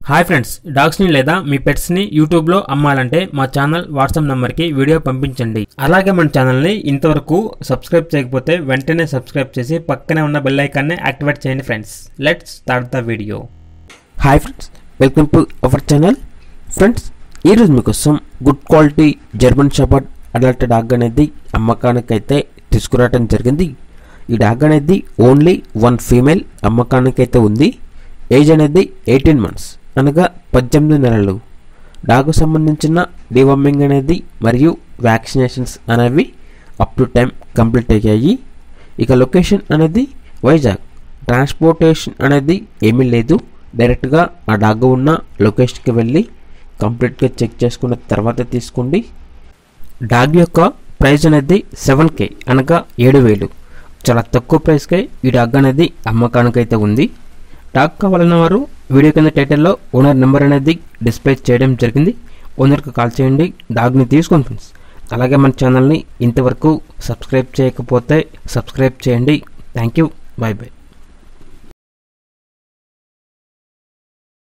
hi friends డాగ్స్ని లేదా మీ పెట్స్ని యూట్యూబ్లో అమ్మాలంటే మా ఛానల్ వాట్సాప్ నెంబర్కి వీడియో పంపించండి అలాగే మన ఛానల్ని ఇంతవరకు సబ్స్క్రైబ్ చేయకపోతే వెంటనే సబ్స్క్రైబ్ చేసి పక్కనే ఉన్న బెల్ ఐకాన్ని యాక్టివేట్ చేయండి friends let's start the video hi friends welcome to our channel friends ఈరోజు మీకోసం good quality German shepherd adult dog అనేది అమ్మకానికైతే తీసుకురావడం జరిగింది ఈ డాగ్ అనేది ఓన్లీ వన్ ఫీమేల్ అమ్మకానికైతే ఉంది ఏజ్ అనేది ఎయిటీన్ మంత్స్ అనగా పద్దెనిమిది నెలలు డాగ్ సంబంధించిన డివార్మింగ్ అనేది మరియు వ్యాక్సినేషన్స్ అనేవి అప్ టు టైం కంప్లీట్ అయ్యాయి ఇక లొకేషన్ అనేది వైజాగ్ ట్రాన్స్పోర్టేషన్ అనేది ఏమీ లేదు డైరెక్ట్గా ఆ డాగ్ ఉన్న లొకేషన్కి వెళ్ళి కంప్లీట్గా చెక్ చేసుకున్న తర్వాత తీసుకోండి డాగ్ యొక్క ప్రైస్ అనేది సెవెన్ కే అనగా ఏడు వేలు చాలా తక్కువ ప్రైస్కే ఈ డాగ్ అనేది అమ్మకానికైతే ఉంది డాగ్ కావాలన్న వారు వీడియో కింద టైటిల్లో ఓనర్ నెంబర్ అనేది డిస్ప్లే చేయడం జరిగింది ఓనర్కి కాల్ చేయండి డాగ్ని తీసుకోండి ఫ్రెండ్స్ అలాగే మన ఛానల్ని ఇంతవరకు సబ్స్క్రైబ్ చేయకపోతే సబ్స్క్రైబ్ చేయండి థ్యాంక్ యూ బాయ్ బాయ్